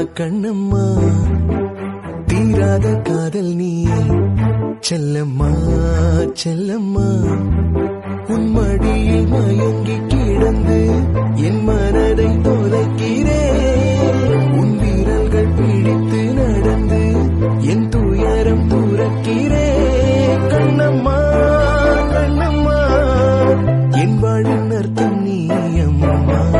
கண்ணம்மா தீராத காதல் நீ செல்லம்மா செல்லம்மா உன் மடியில் மயங்கி கிடந்து என் மனதை தொலைக்கிறேன் உன் வீரல்கள் பிடித்து நடந்து என் துயரம் துறக்கிறேன் கண்ணம்மா கண்ணம்மா என் வாழின் அர்த்தம் நீ அம்மா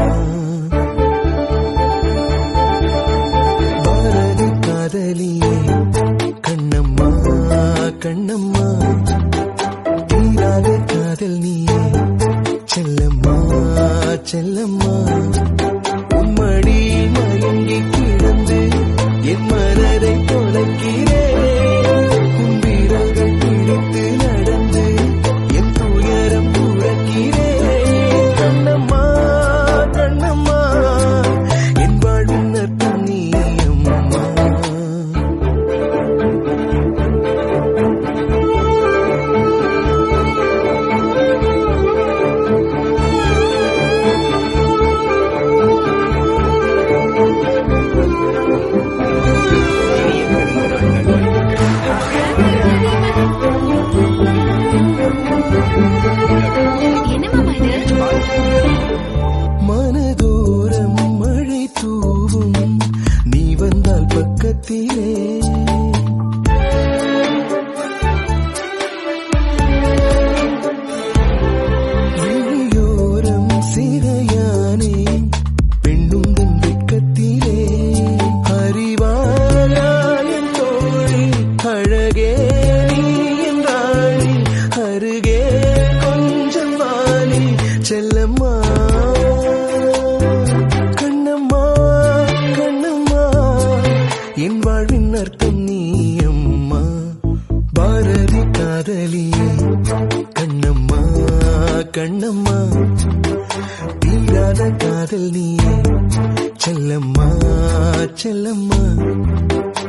பாரதி காதலியே கண்ணம்மா கண்ணம்மா தீராத காதல் நீயே செல்லம்மா செல்லம்மா உம்மடி மயங்கி கிடந்து என் மனதை தொலைக்கிறேன் உன் வீரர்கள் பிடித்து நடந்து என் துயரம் புறக்கிறேன் கண்ணம்மா கண்ணம்மா என் வாழ்வின் அர்த்தம் நீ அம்மா என்ன மாமா இது மனதோரம் மழை தூவும் நீ வந்தால் பக்கத்திலே விழியோரம் சிறையானே பெண்ணுந்தன் வெட்கத்திலே அறிவாயா என் தோழி அழகே நீ என்றாழி அருகே கொஞ்சம் வாலி செல்லம்மா கண்ணம்மா கண்ணம்மா என் வாழ்வின் அர்த்தம் நீ அம்மா பாரதி காதலியே கண்ணம்மா கண்ணம்மா தீராத காதல் நீயே செல்லம்மா செல்லம்மா